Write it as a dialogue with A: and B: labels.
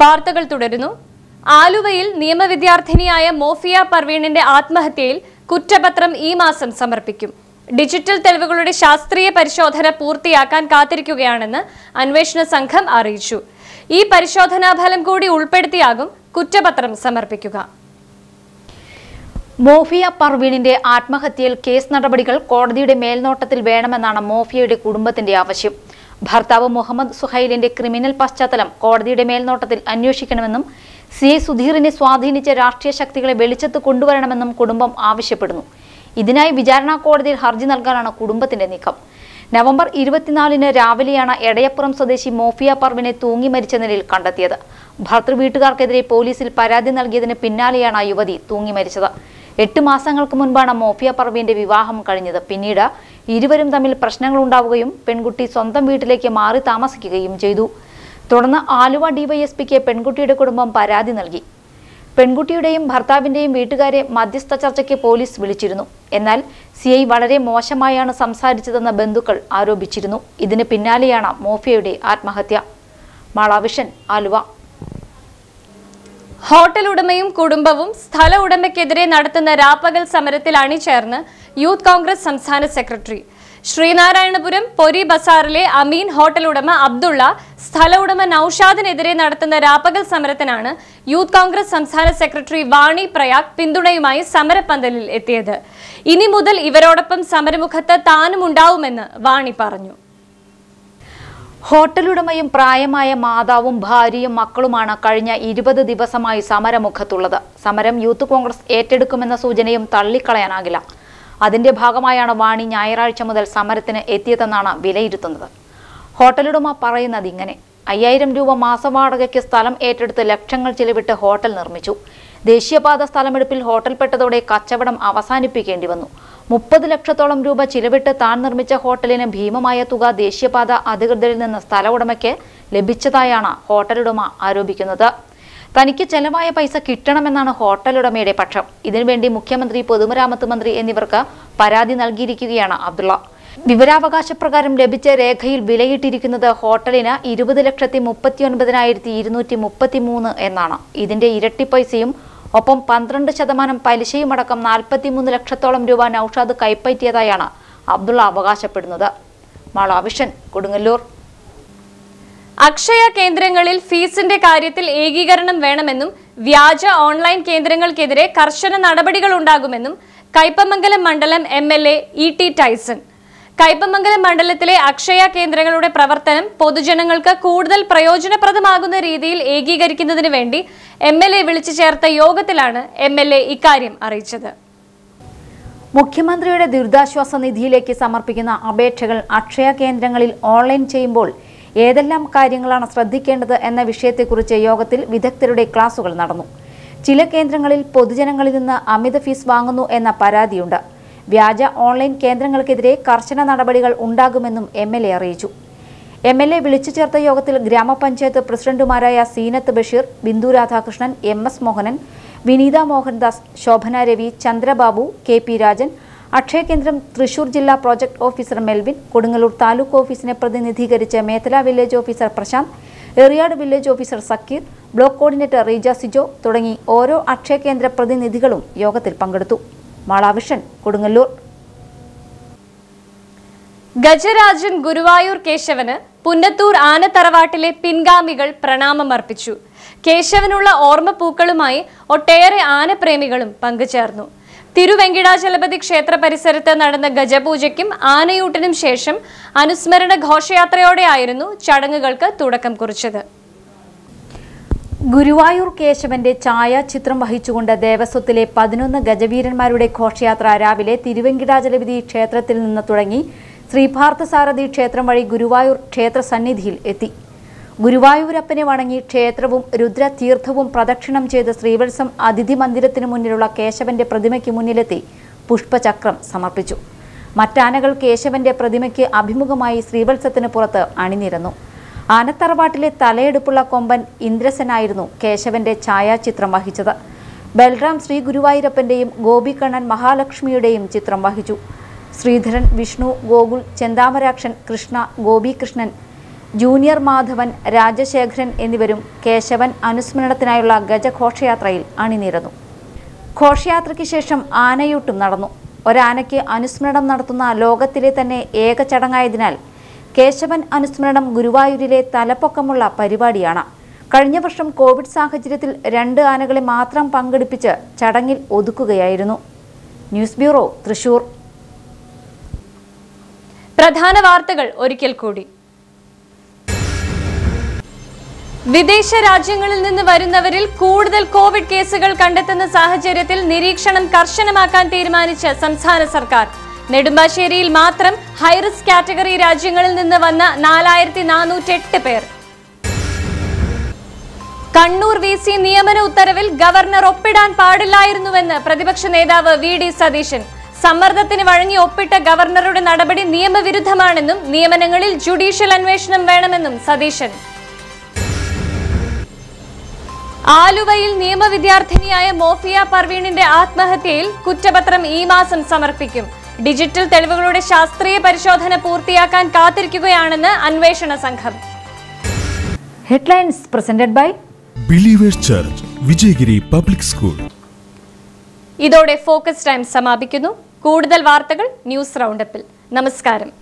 A: വാർത്തകൾ തുടരുന്നു ആലുവയിൽ നിയമവിദ്യാർത്ഥിനിയായ മോഫിയ പർവീണിന്റെ ആത്മഹത്യയിൽ കുറ്റപത്രം ഈ മാസം സമർപ്പിക്കും ഡിജിറ്റൽ തെളിവുകളുടെ ശാസ്ത്രീയ പരിശോധന പൂർത്തിയാക്കാൻ കാത്തിരിക്കുകയാണെന്ന് അന്വേഷണ സംഘം അറിയിച്ചു ഈ പരിശോധനാ ഫലം കൂടി ഉൾപ്പെടുത്തിയാകും കുറ്റപത്രം സമർപ്പിക്കുക
B: മോഫിയ പർവീണിന്റെ ആത്മഹത്യയിൽ കേസ് നടപടികൾ കോടതിയുടെ മേൽനോട്ടത്തിൽ വേണമെന്നാണ് മോഫിയയുടെ കുടുംബത്തിന്റെ ആവശ്യം ഭർത്താവ് മുഹമ്മദ് സുഹൈലിന്റെ ക്രിമിനൽ പശ്ചാത്തലം കോടതിയുടെ മേൽനോട്ടത്തിൽ അന്വേഷിക്കണമെന്നും സി ഐ സുധീറിനെ സ്വാധീനിച്ച രാഷ്ട്രീയ ശക്തികളെ വെളിച്ചത്ത് കൊണ്ടുവരണമെന്നും കുടുംബം ആവശ്യപ്പെടുന്നു ഇതിനായി വിചാരണ കോടതിയിൽ ഹർജി നൽകാനാണ് കുടുംബത്തിന്റെ നീക്കം നവംബർ ഇരുപത്തിനാലിന് രാവിലെയാണ് എടയപ്പുറം സ്വദേശി മോഫിയ പർവിനെ തൂങ്ങി മരിച്ച നിലയിൽ കണ്ടെത്തിയത് ഭർത്തൃ വീട്ടുകാർക്കെതിരെ പോലീസിൽ പരാതി നൽകിയതിന് പിന്നാലെയാണ് ആ യുവതി തൂങ്ങി മരിച്ചത് എട്ട് മാസങ്ങൾക്ക് മുൻപാണ് മോഫിയ പർവീന്റെ വിവാഹം കഴിഞ്ഞത് പിന്നീട് ഇരുവരും തമ്മിൽ പ്രശ്നങ്ങൾ ഉണ്ടാവുകയും പെൺകുട്ടി സ്വന്തം വീട്ടിലേക്ക് മാറി താമസിക്കുകയും ചെയ്തു തുടർന്ന് ആലുവ ഡിവൈഎസ്പിക്ക് പെൺകുട്ടിയുടെ കുടുംബം പരാതി നൽകി പെൺകുട്ടിയുടെയും ഭർത്താവിന്റെയും വീട്ടുകാരെ മധ്യസ്ഥ ചർച്ചയ്ക്ക് പോലീസ് വിളിച്ചിരുന്നു എന്നാൽ സി ഐ വളരെ മോശമായാണ് സംസാരിച്ചതെന്ന് ബന്ധുക്കൾ ആരോപിച്ചിരുന്നു ഇതിന് പിന്നാലെയാണ് മോഫിയയുടെ ആത്മഹത്യ മാളാവിഷൻ ആലുവ
A: ഹോട്ടൽ ഉടമയും കുടുംബവും സ്ഥല ഉടമയ്ക്കെതിരെ നടത്തുന്ന രാപ്പകൽ സമരത്തിൽ അണിചേർന്ന് യൂത്ത് കോൺഗ്രസ് സംസ്ഥാന സെക്രട്ടറി ശ്രീനാരായണപുരം പൊരി ബസാറിലെ അമീൻ ഹോട്ടൽ ഉടമ അബ്ദുള്ള സ്ഥല ഉടമ നൌഷാദിനെതിരെ നടത്തുന്ന രാപ്പകൽ സമരത്തിനാണ് യൂത്ത് കോൺഗ്രസ് സംസ്ഥാന സെക്രട്ടറി വാണി പ്രയാഗ് പിന്തുണയുമായി സമരപ്പന്തലിൽ എത്തിയത് ഇനി മുതൽ ഇവരോടൊപ്പം സമരമുഖത്ത് താനും ഉണ്ടാവുമെന്ന് വാണി പറഞ്ഞു
B: ഹോട്ടലുടമയും പ്രായമായ മാതാവും ഭാര്യയും മക്കളുമാണ് കഴിഞ്ഞ ഇരുപത് ദിവസമായി സമരമുഖത്തുള്ളത് സമരം യൂത്ത് കോൺഗ്രസ് ഏറ്റെടുക്കുമെന്ന സൂചനയും തള്ളിക്കളയാനാകില്ല അതിന്റെ ഭാഗമായാണ് വാണി ഞായറാഴ്ച മുതൽ സമരത്തിന് എത്തിയതെന്നാണ് വിലയിരുത്തുന്നത് ഹോട്ടലുടമ പറയുന്നത് ഇങ്ങനെ അയ്യായിരം രൂപ മാസവാടകയ്ക്ക് സ്ഥലം ഏറ്റെടുത്ത് ലക്ഷങ്ങൾ ചിലവിട്ട് ഹോട്ടൽ നിർമ്മിച്ചു ദേശീയപാത സ്ഥലമെടുപ്പിൽ ഹോട്ടൽപ്പെട്ടതോടെ കച്ചവടം അവസാനിപ്പിക്കേണ്ടി വന്നു മുപ്പത് ലക്ഷത്തോളം രൂപ ചിലവിട്ട് താൻ നിർമ്മിച്ച ഹോട്ടലിന് ഭീമമായ തുക ദേശീയപാത അധികൃതരിൽ നിന്ന് സ്ഥല ഉടമയ്ക്ക് ലഭിച്ചതായാണ് ഹോട്ടലുടമ ആരോപിക്കുന്നത് തനിക്ക് ചെലവായ പൈസ കിട്ടണമെന്നാണ് ഹോട്ടലുടമയുടെ പക്ഷം ഇതിനുവേണ്ടി മുഖ്യമന്ത്രി പൊതുമരാമത്ത് മന്ത്രി എന്നിവർക്ക് പരാതി നൽകിയിരിക്കുകയാണ് അബ്ദുള്ള വിവരാവകാശ പ്രകാരം ലഭിച്ച രേഖയിൽ വിലയിട്ടിരിക്കുന്നത് ഹോട്ടലിന് ഇരുപത് ലക്ഷത്തി മുപ്പത്തി ഒൻപതിനായിരത്തി ഇരുന്നൂറ്റി മുപ്പത്തി മൂന്ന് എന്നാണ് ഇതിന്റെ ഇരട്ടി പൈസയും ഒപ്പം പന്ത്രണ്ട് ശതമാനം പലിശയുമടക്കം നാൽപ്പത്തിമൂന്ന് ലക്ഷത്തോളം രൂപ നൌഷാദ് കൈപ്പറ്റിയതായാണ് അബ്ദുള്ള അവകാശപ്പെടുന്നത് മാളാവിഷൻ കൊടുങ്ങല്ലൂർ
A: അക്ഷയ കേന്ദ്രങ്ങളിൽ ഫീസിന്റെ കാര്യത്തിൽ ഏകീകരണം വേണമെന്നും വ്യാജ ഓൺലൈൻ കേന്ദ്രങ്ങൾക്കെതിരെ കർശന നടപടികൾ ഉണ്ടാകുമെന്നും കയ്പമംഗലം മണ്ഡലം M L A E T Tyson Kaipamangalam മണ്ഡലത്തിലെ അക്ഷയ കേന്ദ്രങ്ങളുടെ പ്രവർത്തനം പൊതുജനങ്ങൾക്ക് കൂടുതൽ പ്രയോജനപ്രദമാകുന്ന രീതിയിൽ ഏകീകരിക്കുന്നതിന് വേണ്ടി എം എൽ എ വിളിച്ചു ചേർത്ത യോഗത്തിലാണ് എം എൽ എ ഇക്കാര്യം അറിയിച്ചത്
B: മുഖ്യമന്ത്രിയുടെ ദുരിതാശ്വാസ നിധിയിലേക്ക് സമർപ്പിക്കുന്ന അപേക്ഷകൾ അക്ഷയ കേന്ദ്രങ്ങളിൽ ഓൺലൈൻ ചെയ്യുമ്പോൾ ഏതെല്ലാം കാര്യങ്ങളാണ് ശ്രദ്ധിക്കേണ്ടത് എന്ന വിഷയത്തെക്കുറിച്ച് യോഗത്തിൽ വിദഗ്ധരുടെ ക്ലാസുകൾ നടന്നു ചില കേന്ദ്രങ്ങളിൽ പൊതുജനങ്ങളിൽ നിന്ന് അമിത ഫീസ് വാങ്ങുന്നു എന്ന പരാതിയുണ്ട് വ്യാജ ഓൺലൈൻ കേന്ദ്രങ്ങൾക്കെതിരെ കർശന നടപടികൾ ഉണ്ടാകുമെന്നും എം എൽ എ അറിയിച്ചു എം എൽ എ വിളിച്ചു ചേർത്ത യോഗത്തിൽ ഗ്രാമപഞ്ചായത്ത് പ്രസിഡന്റുമാരായ Seenath Basheer Bindu Radhakrishnan M S Mohanan Vineetha Mohandas Shobhana Ravi Chandrababu K P Rajan Akshaya കേന്ദ്രം തൃശൂർ ജില്ലാ project officer Melvin Kodungallur taluk ഓഫീസിനെ പ്രതിനിധീകരിച്ച് Methala village officer Prashanth Eriyad village officer Sakeer block coordinator Reeja Sijo തുടങ്ങി ഓരോ അക്ഷയ കേന്ദ്ര പ്രതിനിധികളും യോഗത്തിൽ പങ്കെടുത്തു മാളാവിഷൻ കൊടുങ്ങല്ലൂർ
A: ഗജരാജൻ ഗുരുവായൂർ കേശവന് പുന്നത്തൂർ ആനത്തറവാട്ടിലെ പിൻഗാമികൾ പ്രണാമമർപ്പിച്ചു കേശവനുള്ള ഓർമ്മപ്പൂക്കളുമായി ഒട്ടേറെ ആനപ്രേമികളും പങ്കുചേർന്നു തിരുവെങ്കിടാചലപതി ക്ഷേത്ര പരിസരത്ത് നടന്ന ഗജപൂജയ്ക്കും ആനയൂട്ടിനും ശേഷം അനുസ്മരണ ഘോഷയാത്രയോടെയായിരുന്നു ചടങ്ങുകൾക്ക് തുടക്കം കുറിച്ചത്
B: ഗുരുവായൂർ കേശവന്റെ ഛായാചിത്രം വഹിച്ചുകൊണ്ട് ദേവസ്വത്തിലെ പതിനൊന്ന് ഗജവീരന്മാരുടെ ഘോഷയാത്ര രാവിലെ തിരുവെങ്കിടാചലപതി ക്ഷേത്രത്തിൽ നിന്ന് തുടങ്ങി ശ്രീപാർത്ഥസാരഥി ക്ഷേത്രം വഴി ഗുരുവായൂർ ക്ഷേത്ര സന്നിധിയിൽ എത്തി ഗുരുവായൂരപ്പനെ വണങ്ങി ക്ഷേത്രവും രുദ്രതീർത്ഥവും പ്രദക്ഷിണം ചെയ്ത് ശ്രീവത്സം അതിഥി മന്ദിരത്തിനു മുന്നിലുള്ള കേശവന്റെ പ്രതിമയ്ക്ക് മുന്നിലെത്തി പുഷ്പചക്രം സമർപ്പിച്ചു മറ്റാനകൾ കേശവന്റെ പ്രതിമയ്ക്ക് അഭിമുഖമായി ശ്രീവത്സത്തിന് പുറത്ത് അണിനിരന്നു ആനത്തറവാട്ടിലെ തലയെടുപ്പുള്ള കൊമ്പൻ ഇന്ദ്രസനായിരുന്നു കേശവന്റെ ഛായാചിത്രം വഹിച്ചത് ബൽറാം ശ്രീ ഗുരുവായൂരപ്പന്റെയും ഗോപികണ്ണൻ മഹാലക്ഷ്മിയുടെയും ചിത്രം വഹിച്ചു ശ്രീധരൻ വിഷ്ണു ഗോകുൽ ചെന്താമരാക്ഷൻ കൃഷ്ണ ഗോപികൃഷ്ണൻ ജൂനിയർ മാധവൻ രാജശേഖരൻ എന്നിവരും കേശവൻ അനുസ്മരണത്തിനായുള്ള ഗജഘോഷയാത്രയിൽ അണിനിരന്നു ഘോഷയാത്രയ്ക്ക് ശേഷം ആനയൂട്ടും നടന്നു ഒരാനയ്ക്ക് അനുസ്മരണം നടത്തുന്ന ലോകത്തിലെ തന്നെ ഏക ചടങ്ങായതിനാൽ കേശവൻ അനുസ്മരണം ഗുരുവായൂരിലെ തലപ്പൊക്കമുള്ള പരിപാടിയാണ് കഴിഞ്ഞ വർഷം കോവിഡ് സാഹചര്യത്തിൽ രണ്ട് ആനകളെ മാത്രം പങ്കെടുപ്പിച്ച് ചടങ്ങിൽ ഒതുക്കുകയായിരുന്നു ന്യൂസ് ബ്യൂറോ തൃശൂർ
A: പ്രധാന വാർത്തകൾ ഒരിക്കൽ കൂടി വിദേശ രാജ്യങ്ങളിൽ നിന്ന് വരുന്നവരിൽ കൂടുതൽ കോവിഡ് കേസുകൾ കണ്ടെത്തുന്ന സാഹചര്യത്തിൽ നിരീക്ഷണം കർശനമാക്കാൻ തീരുമാനിച്ച സംസ്ഥാന സർക്കാർ നെടുമ്പാശ്ശേരിയിൽ മാത്രം ഹൈറിസ്ക് കാറ്റഗറി രാജ്യങ്ങളിൽ നിന്ന് വന്ന നാലായിരത്തി നാനൂറ്റെട്ട് പേർ കണ്ണൂർ വി സി നിയമന ഉത്തരവിൽ ഗവർണർ ഒപ്പിടാൻ പാടില്ലായിരുന്നുവെന്ന് പ്രതിപക്ഷ നേതാവ് വി ഡി സതീശൻ സമ്മർദ്ദത്തിന് വഴങ്ങി ഒപ്പിട്ട ഗവർണറുടെ നടപടി നിയമവിരുദ്ധമാണെന്നും നിയമനങ്ങളിൽ ജുഡീഷ്യൽ അന്വേഷണം വേണമെന്നും സതീശൻ ആലുവയിൽ നിയമവിദ്യാർത്ഥിനിയായ മോഫിയ പർവീണിന്റെ ആത്മഹത്യയിൽ കുറ്റപത്രം ഈ മാസം സമർപ്പിക്കും ഡിജിറ്റൽ തെളിവുകളുടെ ശാസ്ത്രീയ പരിശോധന പൂർത്തിയാക്കാൻ കാത്തിരിക്കുകയാണെന്ന് അന്വേഷണ സംഘം
B: headlines presented by
C: Believers Church Vijayagiri public school
A: ഇതോടെ ഫോക്കസ് ടൈം സമാപിക്കുന്നു കൂടുതൽ വാർത്തകൾ ന്യൂസ് റൗണ്ടപ്പിൽ നമസ്കാരം